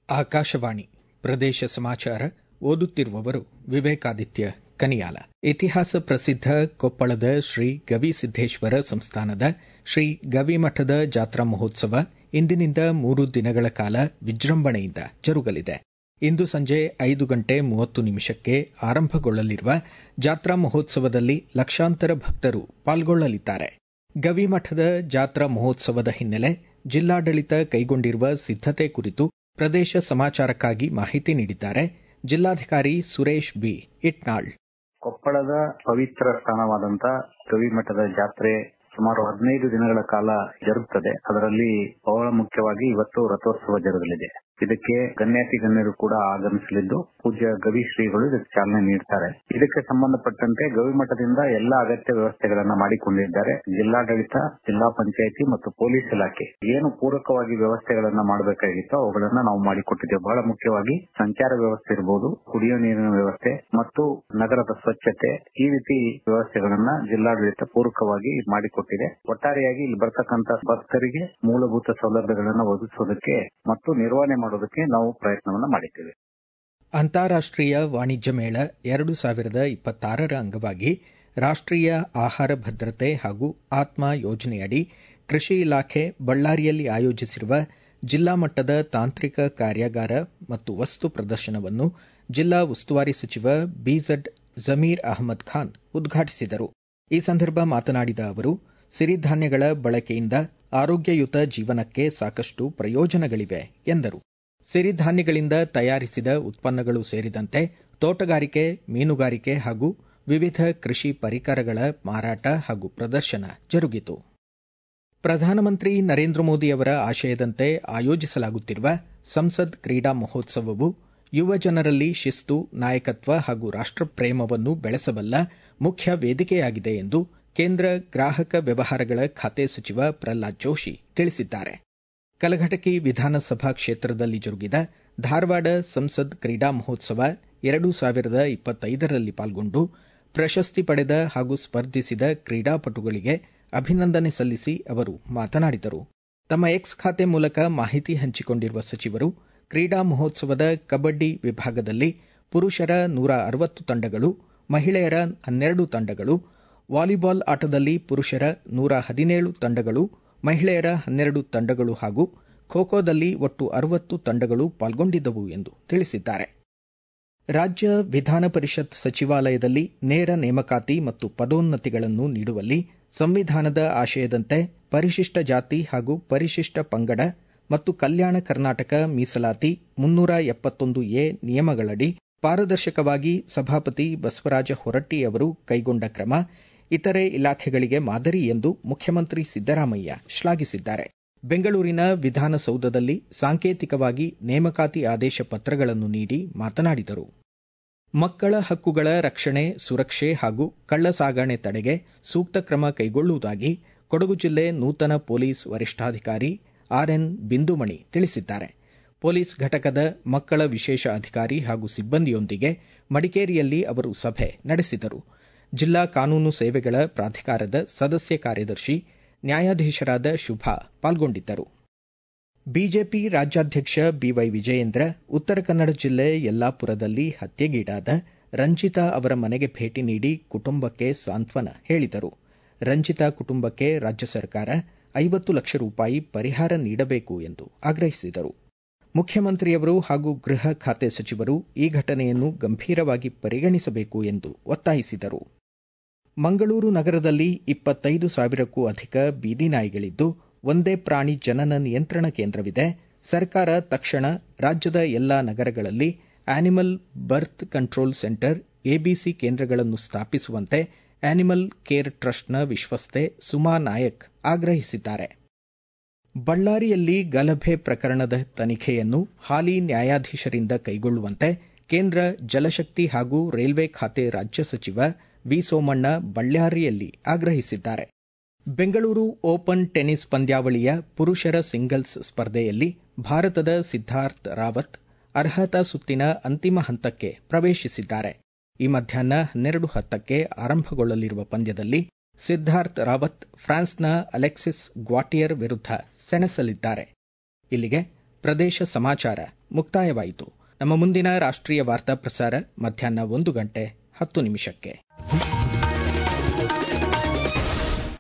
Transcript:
ಆಕಾಶವಾಣಿ ಪ್ರದೇಶ ಸಮಾಚಾರ ಓದುತ್ತಿರುವವರು ವಿವೇಕಾದಿತ್ಯ ಕನಿಯಾಲ ಇತಿಹಾಸ ಪ್ರಸಿದ್ಧ ಕೊಪ್ಪಳದ ಶ್ರೀ ಗವಿಸಿದ್ದೇಶ್ವರ ಸಂಸ್ಥಾನದ ಶ್ರೀ ಗವಿಮಠದ ಜಾತ್ರಾ ಮಹೋತ್ಸವ ಇಂದಿನಿಂದ ಮೂರು ದಿನಗಳ ಕಾಲ ವಿಜೃಂಭಣೆಯಿಂದ ಜರುಗಲಿದೆ ಇಂದು ಸಂಜೆ ಐದು ಗಂಟೆ ಮೂವತ್ತು ನಿಮಿಷಕ್ಕೆ ಆರಂಭಗೊಳ್ಳಲಿರುವ ಜಾತ್ರಾ ಮಹೋತ್ಸವದಲ್ಲಿ ಲಕ್ಷಾಂತರ ಭಕ್ತರು ಪಾಲ್ಗೊಳ್ಳಲಿದ್ದಾರೆ ಗವಿಮಠದ ಜಾತ್ರಾ ಮಹೋತ್ಸವದ ಹಿನ್ನೆಲೆ ಜಿಲ್ಲಾಡಳಿತ ಕೈಗೊಂಡಿರುವ ಸಿದ್ದತೆ ಕುರಿತು ಪ್ರದೇಶ ಸಮಾಚಾರಕ್ಕಾಗಿ ಮಾಹಿತಿ ನೀಡಿದ್ದಾರೆ ಜಿಲ್ಲಾಧಿಕಾರಿ ಸುರೇಶ್ ಬಿ ಇಟ್ನಾಳ್ ಕೊಪ್ಪಳದ ಪವಿತ್ರ ಸ್ಥಾನವಾದಂತ ಗವಿಮಠದ ಜಾತ್ರೆ ಸುಮಾರು ಹದಿನೈದು ದಿನಗಳ ಕಾಲ ಜರುಗುತ್ತದೆ ಅದರಲ್ಲಿ ಬಹಳ ಮುಖ್ಯವಾಗಿ ಇವತ್ತು ರಥೋತ್ಸವ ಜರುಗಲಿದೆ ಇದಕ್ಕೆ ಗಣ್ಯಾತಿ ಗಣ್ಯರು ಕೂಡ ಆಗಮಿಸಲಿದ್ದು ಪೂಜ್ಯ ಗವಿ ಶ್ರೀಗಳು ಇದಕ್ಕೆ ಚಾಲನೆ ನೀಡುತ್ತಾರೆ ಇದಕ್ಕೆ ಸಂಬಂಧಪಟ್ಟಂತೆ ಗವಿಮಠದಿಂದ ಎಲ್ಲಾ ಅಗತ್ಯ ವ್ಯವಸ್ಥೆಗಳನ್ನ ಮಾಡಿಕೊಂಡಿದ್ದಾರೆ ಜಿಲ್ಲಾಡಳಿತ ಜಿಲ್ಲಾ ಪಂಚಾಯಿತಿ ಮತ್ತು ಪೊಲೀಸ್ ಇಲಾಖೆ ಏನು ಪೂರಕವಾಗಿ ವ್ಯವಸ್ಥೆಗಳನ್ನ ಮಾಡಬೇಕಾಗಿತ್ತೋ ಅವುಗಳನ್ನ ನಾವು ಮಾಡಿಕೊಟ್ಟಿದ್ದೇವೆ ಬಹಳ ಮುಖ್ಯವಾಗಿ ಸಂಚಾರ ವ್ಯವಸ್ಥೆ ಇರಬಹುದು ಕುಡಿಯುವ ನೀರಿನ ವ್ಯವಸ್ಥೆ ಮತ್ತು ನಗರದ ಸ್ವಚ್ಛತೆ ಈ ರೀತಿ ವ್ಯವಸ್ಥೆಗಳನ್ನ ಜಿಲ್ಲಾಡಳಿತ ಪೂರಕವಾಗಿ ಮಾಡಿಕೊಟ್ಟಿದೆ ಒಟ್ಟಾರೆಯಾಗಿ ಇಲ್ಲಿ ಬರ್ತಕ್ಕಂಥ ಭಕ್ತರಿಗೆ ಮೂಲಭೂತ ಸೌಲಭ್ಯಗಳನ್ನ ಒದಗಿಸೋದಕ್ಕೆ ಮತ್ತು ನಿರ್ವಹಣೆ ಮಾಡೋದಕ್ಕೆ ನಾವು ಪ್ರಯತ್ನವನ್ನ ಮಾಡಿದ್ದೇವೆ ಅಂತಾರಾಷ್ಟೀಯ ವಾಣಿಜ್ಯ ಮೇಳ ಎರಡು ಸಾವಿರದ ಇಪ್ಪತ್ತಾರರ ಅಂಗವಾಗಿ ರಾಷ್ಟೀಯ ಆಹಾರ ಭದ್ರತೆ ಹಾಗೂ ಆತ್ಮ ಯೋಜನೆಯಡಿ ಕೃಷಿ ಇಲಾಖೆ ಬಳ್ಳಾರಿಯಲ್ಲಿ ಆಯೋಜಿಸಿರುವ ಜಿಲ್ಲಾ ಮಟ್ಟದ ತಾಂತ್ರಿಕ ಕಾರ್ಯಾಗಾರ ಮತ್ತು ವಸ್ತು ಪ್ರದರ್ಶನವನ್ನು ಜಿಲ್ಲಾ ಉಸ್ತುವಾರಿ ಸಚಿವ ಬಿಝಡ್ ಜಮೀರ್ ಅಹಮದ್ ಖಾನ್ ಉದ್ಘಾಟಿಸಿದರು ಈ ಸಂದರ್ಭ ಮಾತನಾಡಿದ ಅವರು ಸಿರಿಧಾನ್ಯಗಳ ಬಳಕೆಯಿಂದ ಆರೋಗ್ಯಯುತ ಜೀವನಕ್ಕೆ ಸಾಕಷ್ಟು ಪ್ರಯೋಜನಗಳಿವೆ ಎಂದರು ಸಿರಿಧಾನ್ಯಗಳಿಂದ ತಯಾರಿಸಿದ ಉತ್ಪನ್ನಗಳು ಸೇರಿದಂತೆ ತೋಟಗಾರಿಕೆ ಮೀನುಗಾರಿಕೆ ಹಾಗೂ ವಿವಿಧ ಕೃಷಿ ಪರಿಕರಗಳ ಮಾರಾಟ ಹಾಗೂ ಪ್ರದರ್ಶನ ಜರುಗಿತು ಪ್ರಧಾನಮಂತ್ರಿ ನರೇಂದ್ರ ಮೋದಿ ಅವರ ಆಶಯದಂತೆ ಆಯೋಜಿಸಲಾಗುತ್ತಿರುವ ಸಂಸದ್ ಕ್ರೀಡಾ ಮಹೋತ್ಸವವು ಯುವ ಜನರಲ್ಲಿ ಶಿಸ್ತು ನಾಯಕತ್ವ ಹಾಗೂ ರಾಷ್ಟಪ್ರೇಮವನ್ನು ಬೆಳೆಸಬಲ್ಲ ಮುಖ್ಯ ವೇದಿಕೆಯಾಗಿದೆ ಎಂದು ಕೇಂದ್ರ ಗ್ರಾಹಕ ವ್ಯವಹಾರಗಳ ಖಾತೆ ಸಚಿವ ಪ್ರಹ್ಲಾದ್ ಜೋಶಿ ತಿಳಿಸಿದ್ದಾರೆ ಕಲಘಟಕಿ ವಿಧಾನಸಭಾ ಕ್ಷೇತ್ರದಲ್ಲಿ ಜರುಗಿದ ಧಾರವಾಡ ಸಂಸದ್ ಕ್ರೀಡಾ ಮಹೋತ್ಸವ ಎರಡು ಸಾವಿರದ ಇಪ್ಪತ್ತೈದರಲ್ಲಿ ಪಾಲ್ಗೊಂಡು ಪ್ರಶಸ್ತಿ ಪಡೆದ ಹಾಗೂ ಸ್ಪರ್ಧಿಸಿದ ಕ್ರೀಡಾಪಟುಗಳಿಗೆ ಅಭಿನಂದನೆ ಸಲ್ಲಿಸಿ ಅವರು ಮಾತನಾಡಿದರು ತಮ್ಮ ಎಕ್ಸ್ ಖಾತೆ ಮೂಲಕ ಮಾಹಿತಿ ಹಂಚಿಕೊಂಡಿರುವ ಸಚಿವರು ಕ್ರೀಡಾ ಮಹೋತ್ಸವದ ಕಬಡ್ಡಿ ವಿಭಾಗದಲ್ಲಿ ಪುರುಷರ ನೂರ ಅರವತ್ತು ತಂಡಗಳು ಮಹಿಳೆಯರ ಹನ್ನೆರಡು ತಂಡಗಳು ವಾಲಿಬಾಲ್ ಆಟದಲ್ಲಿ ಪುರುಷರ ನೂರ ಹದಿನೇಳು ತಂಡಗಳು ಮಹಿಳೆಯರ ಹನ್ನೆರಡು ತಂಡಗಳು ಹಾಗೂ ಖೋಖೋದಲ್ಲಿ ಒಟ್ಟು ಅರವತ್ತು ತಂಡಗಳು ಪಾಲ್ಗೊಂಡಿದ್ದವು ಎಂದು ತಿಳಿಸಿದ್ದಾರೆ ರಾಜ್ಯ ವಿಧಾನ ಪರಿಷತ್ ಸಚಿವಾಲಯದಲ್ಲಿ ನೇರ ನೇಮಕಾತಿ ಮತ್ತು ಪದೋನ್ನತಿಗಳನ್ನು ನೀಡುವಲ್ಲಿ ಸಂವಿಧಾನದ ಆಶಯದಂತೆ ಪರಿಶಿಷ್ಟ ಜಾತಿ ಹಾಗೂ ಪರಿಶಿಷ್ಟ ಪಂಗಡ ಮತ್ತು ಕಲ್ಯಾಣ ಕರ್ನಾಟಕ ಮೀಸಲಾತಿ ಮುನ್ನೂರ ಎಪ್ಪತ್ತೊಂದು ಎ ನಿಯಮಗಳಡಿ ಪಾರದರ್ಶಕವಾಗಿ ಸಭಾಪತಿ ಬಸವರಾಜ ಹೊರಟ್ಟಿ ಅವರು ಕೈಗೊಂಡ ಕ್ರಮ ಇತರೆ ಇಲಾಖೆಗಳಿಗೆ ಮಾದರಿ ಎಂದು ಮುಖ್ಯಮಂತ್ರಿ ಸಿದ್ದರಾಮಯ್ಯ ಶ್ಲಾಘಿಸಿದ್ದಾರೆ ಬೆಂಗಳೂರಿನ ವಿಧಾನಸೌಧದಲ್ಲಿ ಸಾಂಕೇತಿಕವಾಗಿ ನೇಮಕಾತಿ ಆದೇಶ ಪತ್ರಗಳನ್ನು ನೀಡಿ ಮಾತನಾಡಿದರು ಮಕ್ಕಳ ಹಕ್ಕುಗಳ ರಕ್ಷಣೆ ಸುರಕ್ಷೆ ಹಾಗೂ ಕಳ್ಳ ಸಾಗಣೆ ತಡೆಗೆ ಸೂಕ್ತ ಕ್ರಮ ಕೈಗೊಳ್ಳುವುದಾಗಿ ಕೊಡಗು ಜಿಲ್ಲೆ ನೂತನ ಪೊಲೀಸ್ ವರಿಷ್ಠಾಧಿಕಾರಿ ಆರ್ಎನ್ ಬಿಂದುಮಣಿ ತಿಳಿಸಿದ್ದಾರೆ ಪೊಲೀಸ್ ಘಟಕದ ಮಕ್ಕಳ ವಿಶೇಷ ಅಧಿಕಾರಿ ಹಾಗೂ ಸಿಬ್ಬಂದಿಯೊಂದಿಗೆ ಮಡಿಕೇರಿಯಲ್ಲಿ ಅವರು ಸಭೆ ನಡೆಸಿದರು ಜಿಲ್ಲಾ ಕಾನೂನು ಸೇವೆಗಳ ಪ್ರಾಧಿಕಾರದ ಸದಸ್ಯ ಕಾರ್ಯದರ್ಶಿ ನ್ಯಾಯಾಧೀಶರಾದ ಶುಭಾ ಪಾಲ್ಗೊಂಡಿದ್ದರು ಬಿಜೆಪಿ ರಾಜ್ಯಾಧ್ಯಕ್ಷ ಬಿವೈ ವಿಜಯೇಂದ್ರ ಉತ್ತರ ಕನ್ನಡ ಜಿಲ್ಲೆ ಯಲ್ಲಾಪುರದಲ್ಲಿ ಹತ್ಯೆಗೀಡಾದ ರಂಜಿತಾ ಅವರ ಮನೆಗೆ ಭೇಟಿ ನೀಡಿ ಕುಟುಂಬಕ್ಕೆ ಸಾಂತ್ವನ ಹೇಳಿದರು ರಂಜಿತಾ ಕುಟುಂಬಕ್ಕೆ ರಾಜ್ಯ ಸರ್ಕಾರ ಐವತ್ತು ಲಕ್ಷ ರೂಪಾಯಿ ಪರಿಹಾರ ನೀಡಬೇಕು ಎಂದು ಆಗ್ರಹಿಸಿದರು ಮುಖ್ಯಮಂತ್ರಿಯವರು ಹಾಗೂ ಗೃಹ ಖಾತೆ ಸಚಿವರು ಈ ಘಟನೆಯನ್ನು ಗಂಭೀರವಾಗಿ ಪರಿಗಣಿಸಬೇಕು ಎಂದು ಒತ್ತಾಯಿಸಿದರು ಮಂಗಳೂರು ನಗರದಲ್ಲಿ ಇಪ್ಪತ್ತೈದು ಸಾವಿರಕ್ಕೂ ಅಧಿಕ ಬೀದಿ ನಾಯಿಗಳಿದ್ದು ಒಂದೇ ಪ್ರಾಣಿ ಜನನ ನಿಯಂತ್ರಣ ಕೇಂದ್ರವಿದೆ ಸರ್ಕಾರ ತಕ್ಷಣ ರಾಜ್ಯದ ಎಲ್ಲಾ ನಗರಗಳಲ್ಲಿ animal birth control centre ABC ಕೇಂದ್ರಗಳನ್ನು ಸ್ಥಾಪಿಸುವಂತೆ ಆನಿಮಲ್ ಕೇರ್ ಟ್ರಸ್ಟ್ನ ವಿಶ್ವಸ್ತೆ ಸುಮಾ ನಾಯಕ್ ಆಗ್ರಹಿಸಿದ್ದಾರೆ ಬಳ್ಳಾರಿಯಲ್ಲಿ ಗಲಭೆ ಪ್ರಕರಣದ ತನಿಖೆಯನ್ನು ಹಾಲಿ ನ್ಯಾಯಾಧೀಶರಿಂದ ಕೈಗೊಳ್ಳುವಂತೆ ಕೇಂದ್ರ ಜಲಶಕ್ತಿ ಹಾಗೂ ರೈಲ್ವೆ ಖಾತೆ ರಾಜ್ಯ ಸಚಿವ ವಿ ಸೋಮಣ್ಣ ಬಳ್ಳಾರಿಯಲ್ಲಿ ಆಗ್ರಹಿಸಿದ್ದಾರೆ ಬೆಂಗಳೂರು ಓಪನ್ ಟೆನಿಸ್ ಪಂದ್ಯಾವಳಿಯ ಪುರುಷರ ಸಿಂಗಲ್ಸ್ ಸ್ಪರ್ಧೆಯಲ್ಲಿ ಭಾರತದ ಸಿದ್ದಾರ್ಥ್ ರಾವತ್ ಅರ್ಹತಾ ಸುತ್ತಿನ ಅಂತಿಮ ಹಂತಕ್ಕೆ ಪ್ರವೇಶಿಸಿದ್ದಾರೆ ಈ ಮಧ್ಯಾಹ್ನ ಹನ್ನೆರಡು ಹತ್ತಕ್ಕೆ ಆರಂಭಗೊಳ್ಳಲಿರುವ ಪಂದ್ಯದಲ್ಲಿ ಸಿದ್ದಾರ್ಥ್ ರಾವತ್ ಫ್ರಾನ್ಸ್ನ ಅಲೆಕ್ಸಿಸ್ ಗ್ವಾಟಿಯರ್ ವಿರುದ್ಧ ಸೆಣಸಲಿದ್ದಾರೆ ಇಲ್ಲಿಗೆ ಪ್ರದೇಶ ಸಮಾಚಾರ ಮುಕ್ತಾಯವಾಯಿತು ನಮ್ಮ ಮುಂದಿನ ರಾಷ್ಟ್ರೀಯ ವಾರ್ತಾ ಪ್ರಸಾರ ಮಧ್ಯಾಹ್ನ ಒಂದು ಗಂಟೆ ಹತ್ತು ನಿಮಿಷಕ್ಕೆ